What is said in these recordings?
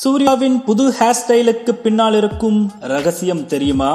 சூர்யாவின் புது ஹேர் ஸ்டைலுக்கு பின்னால் இருக்கும் ரகசியம் தெரியுமா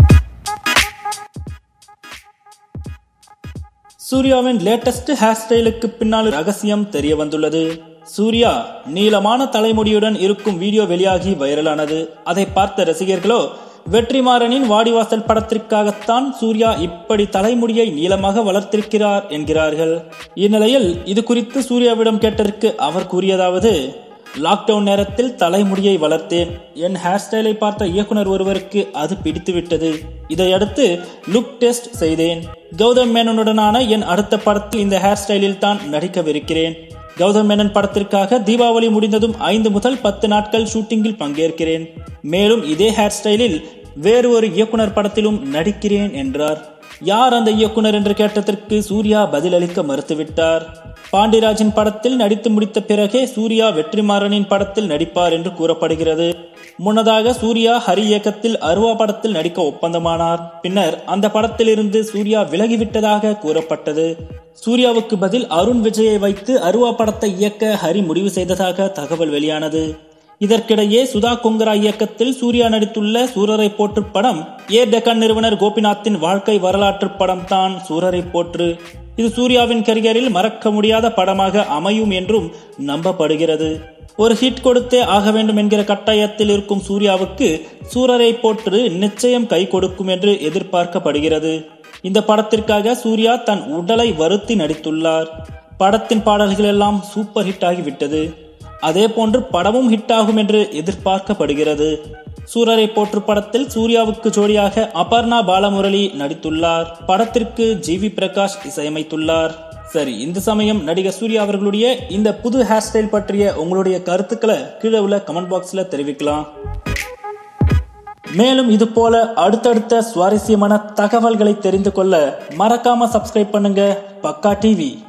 சூர்யாவின் லேட்டஸ்ட் ஹேர் ஸ்டைலுக்கு பின்னால் ரகசியம் தெரிய வந்துள்ளது சூர்யா நீளமான தலைமுடியுடன் இருக்கும் வீடியோ வெளியாகி வைரலானது அதை பார்த்த ரசிகர்களோ வெற்றிமாறனின் வாடிவாசல் படத்திற்காகத்தான் சூர்யா இப்படி தலைமுடியை நீளமாக வளர்த்திருக்கிறார் என்கிறார்கள் இந்நிலையில் இது குறித்து சூர்யாவிடம் கேட்டதற்கு அவர் கூறியதாவது லாக்டவுன் நேரத்தில் தலைமுடியை வளர்த்தேன் என் ஹேர் ஸ்டைலை பார்த்த இயக்குனர் ஒருவருக்கு அது பிடித்துவிட்டது இதையடுத்து லுக் டெஸ்ட் செய்தேன் கௌதம் மேனனுடனான என் அடுத்த படத்தில் இந்த ஹேர் ஸ்டைலில் தான் நடிக்கவிருக்கிறேன் கௌதம் மேனன் படத்திற்காக தீபாவளி முடிந்ததும் ஐந்து முதல் பத்து நாட்கள் ஷூட்டிங்கில் பங்கேற்கிறேன் மேலும் இதே ஹேர் ஸ்டைலில் வேறு ஒரு இயக்குனர் படத்திலும் நடிக்கிறேன் என்றார் யார் அந்த இயக்குனர் என்று கேட்டதற்கு சூர்யா பதிலளிக்க மறுத்துவிட்டார் பாண்டியராஜின் படத்தில் நடித்து முடித்த பிறகே சூர்யா வெற்றிமாறனின் படத்தில் நடிப்பார் என்று கூறப்படுகிறது முன்னதாக சூர்யா ஹரி இயக்கத்தில் அருவா படத்தில் நடிக்க ஒப்பந்தமானார் பின்னர் அந்த படத்திலிருந்து சூர்யா விலகிவிட்டதாக கூறப்பட்டது சூர்யாவுக்கு பதில் அருண் விஜயை வைத்து அருவா படத்தை இயக்க ஹரி முடிவு செய்ததாக தகவல் வெளியானது இதற்கிடையே சுதா கொங்கரா இயக்கத்தில் சூர்யா நடித்துள்ள சூரரை போற்று படம் ஏ டெக்கன் நிறுவனர் கோபிநாத்தின் வாழ்க்கை வரலாற்று படம் தான் சூரரை போற்று இது சூர்யாவின் கரியரில் மறக்க முடியாத படமாக அமையும் என்றும் நம்பப்படுகிறது ஒரு ஹிட் கொடுத்தே ஆக வேண்டும் என்கிற கட்டாயத்தில் இருக்கும் சூர்யாவுக்கு சூரரை போற்று நிச்சயம் கை கொடுக்கும் என்று எதிர்பார்க்கப்படுகிறது இந்த படத்திற்காக சூர்யா தன் உடலை வருத்தி நடித்துள்ளார் படத்தின் பாடல்கள் எல்லாம் சூப்பர் ஹிட் ஆகிவிட்டது அதே போன்று படமும் ஹிட் ஆகும் என்று எதிர்பார்க்கப்படுகிறது சூரரை போற்று படத்தில் சூர்யாவுக்கு ஜோடியாக அபர்ணா பாலமுரளி நடித்துள்ளார் படத்திற்கு ஜி வி பிரகாஷ் இசையமைத்துள்ளார் சரி இந்த சமயம் நடிகர் சூர்யா அவர்களுடைய இந்த புது ஹேர் ஸ்டைல் பற்றிய உங்களுடைய கருத்துக்களை கீழே உள்ள கமெண்ட் பாக்ஸ்ல தெரிவிக்கலாம் மேலும் இது போல அடுத்தடுத்த சுவாரஸ்யமான தகவல்களை தெரிந்து கொள்ள மறக்காம சப்ஸ்கிரைப் பண்ணுங்க பக்கா டிவி